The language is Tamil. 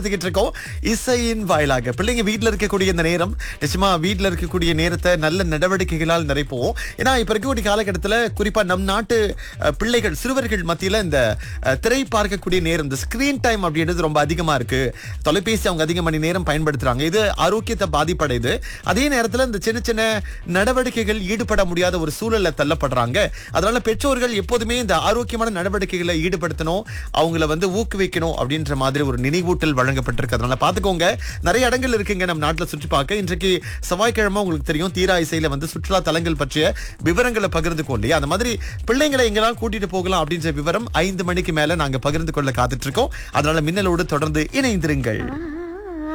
பயன்படுத்திக்கிட்டு இருக்கோம் இசையின் வாயிலாக பிள்ளைங்க வீட்ல இருக்கக்கூடிய இந்த நேரம் நிச்சயமா வீட்ல இருக்கக்கூடிய நேரத்தை நல்ல நடவடிக்கைகளால் நிறைப்போம் ஏன்னா இப்ப இருக்கக்கூடிய காலகட்டத்துல குறிப்பா நம் நாட்டு அஹ், பிள்ளைகள் சிறுவர்கள் மத்தியில இந்த அஹ், திரை பார்க்கக்கூடிய நேரம் இந்த ஸ்கிரீன் டைம் அப்படின்றது ரொம்ப அதிகமா இருக்கு தொலைபேசி அவங்க அதிக மணி நேரம் பயன்படுத்துறாங்க இது ஆரோக்கியத்தை பாதிப்படையுது அதே நேரத்துல இந்த சின்ன சின்ன நடவடிக்கைகள் ஈடுபட முடியாத ஒரு சூழல்ல தள்ளப்படுறாங்க அதனால பெற்றோர்கள் எப்போதுமே இந்த ஆரோக்கியமான நடவடிக்கைகளை ஈடுபடுத்தணும் அவங்கள வந்து ஊக்குவிக்கணும் அப்படின்ற மாதிரி ஒரு நினைவூட்டல் வழங்கப்பட்டிருக்கு அதனால பாத்துக்கோங்க நிறைய இடங்கள் இருக்குங்க நம்ம நாட்டுல சுற்றி பார்க்க இன்றைக்கு செவ்வாய்க்கிழமை உங்களுக்கு தெரியும் தீரா இசையில வந்து சுற்றுலா தலங்கள் பற்றிய விவரங்களை பகிர்ந்துக்கோ இல்லையா அந்த மாதிரி பிள்ளைங்களை எங்கெல்லாம் கூட்டிட்டு போகலாம் அப்படின்ற விவரம் ஐந்து மணிக்கு மேல நாங்க பகிர்ந்து கொள்ள காத்துட்டு இருக்கோம் அதனால மின்னலோடு தொடர்ந்து இணைந்திருங்கள்